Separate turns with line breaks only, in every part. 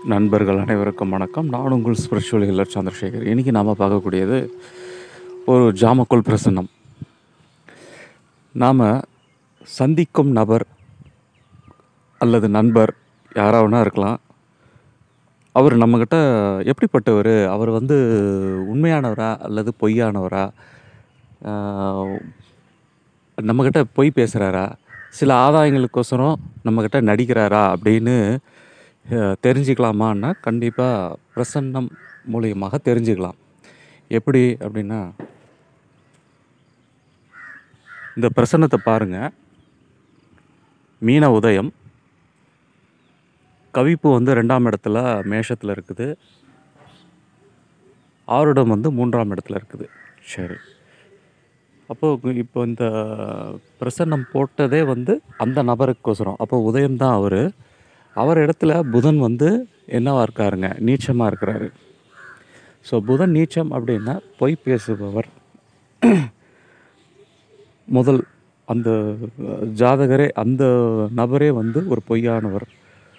நண்பர்கள் அனைவருக்கும் வணக்கம் நான் உங்கள் ஸ்பிரிச்சுவல் ஹில்லர் சந்திரசேகர் இன்றைக்கி நாம் பார்க்கக்கூடியது ஒரு ஜாமக்குள் பிரசன்னம் நாம் சந்திக்கும் நபர் அல்லது நண்பர் யாராவனா இருக்கலாம் அவர் நம்மக்கிட்ட எப்படிப்பட்டவர் அவர் வந்து உண்மையானவரா அல்லது பொய்யானவரா ஆஹ், நம்மக்கிட்ட பொய் பேசுகிறாரா சில ஆதாயங்களுக்கோசரம் நம்மக்கிட்ட நடிக்கிறாரா அப்படின்னு அஹ், தெரிஞ்சுக்கலாமான்னா கண்டிப்பாக பிரசன்னம் மூலியமாக தெரிஞ்சுக்கலாம் எப்படி அப்படின்னா இந்த பிரசன்னத்தை பாருங்கள் மீன உதயம் கவிப்பு வந்து ரெண்டாம் இடத்துல மேஷத்தில் இருக்குது ஆருடம் வந்து மூன்றாம் இடத்துல இருக்குது சரி அப்போது இப்போ இந்த பிரசன்னம் போட்டதே வந்து அந்த நபருக்கோசரம் அப்போ உதயம் தான் அவர் அவர் இடத்துல புதன் வந்து என்னவா இருக்காருங்க நீச்சமாக இருக்கிறாரு ஸோ புதன் நீச்சம் அப்படின்னா பொய் பேசுபவர் முதல் அந்த ஜாதகரே அந்த நபரே வந்து ஒரு பொய்யானவர்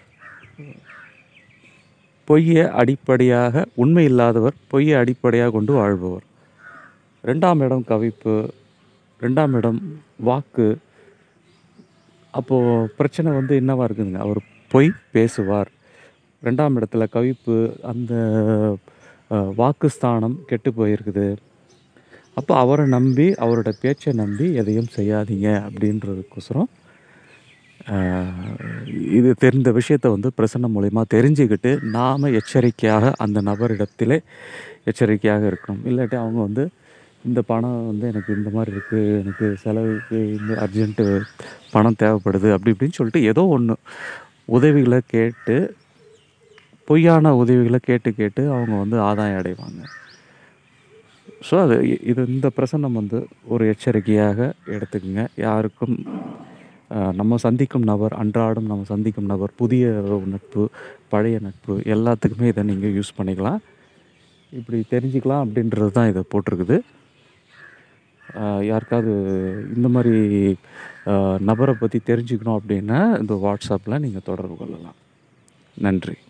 பொய்யை அடிப்படையாக உண்மை இல்லாதவர் பொய்யை அடிப்படையாக கொண்டு வாழ்பவர் ரெண்டாம் இடம் கவிப்பு ரெண்டாம் இடம் வாக்கு அப்போது பிரச்சனை வந்து என்னவா இருக்குதுங்க அவர் பொய் பேசுவார் ரெண்டாம் இடத்துல கவிப்பு அந்த அஹ், வாக்குஸ்தானம் கெட்டு போயிருக்குது அப்போ அவரை நம்பி அவரோட பேச்சை நம்பி எதையும் செய்யாதீங்க அப்படின்றதுக்கோசரம் ஆஹ், இது தெரிந்த விஷயத்தை வந்து பிரசன்னம் மூலயமா தெரிஞ்சுக்கிட்டு நாம் எச்சரிக்கையாக அந்த நபரிடத்திலே எச்சரிக்கையாக இருக்கணும் இல்லாட்டி அவங்க வந்து இந்த பணம் வந்து எனக்கு இந்த மாதிரி இருக்குது எனக்கு செலவுக்கு இந்த அர்ஜென்ட்டு பணம் தேவைப்படுது அப்படி இப்படின்னு சொல்லிட்டு ஏதோ ஒன்று உதவிகளை கேட்டு பொய்யான உதவிகளை கேட்டு கேட்டு அவங்க வந்து ஆதாயம் அடைவாங்க ஸோ அது இ- இது இந்த பிரசன்னம் வந்து ஒரு எச்சரிக்கையாக எடுத்துக்கங்க யாருக்கும் அஹ், நம்ம சந்திக்கும் நபர் அன்றாடம் நம்ம சந்திக்கும் நபர் புதிய நட்பு பழைய நட்பு எல்லாத்துக்குமே இதை நீங்கள் யூஸ் பண்ணிக்கலாம் இப்படி தெரிஞ்சுக்கலாம் அப்படின்றது தான் இதை போட்டிருக்குது அஹ், யாருக்காவது இந்த மாதிரி அஹ், நபரை பற்றி தெரிஞ்சுக்கணும் அப்படின்னா இந்த வாட்ஸ்அப்பில் நீங்கள் தொடர்பு கொள்ளலாம் நன்றி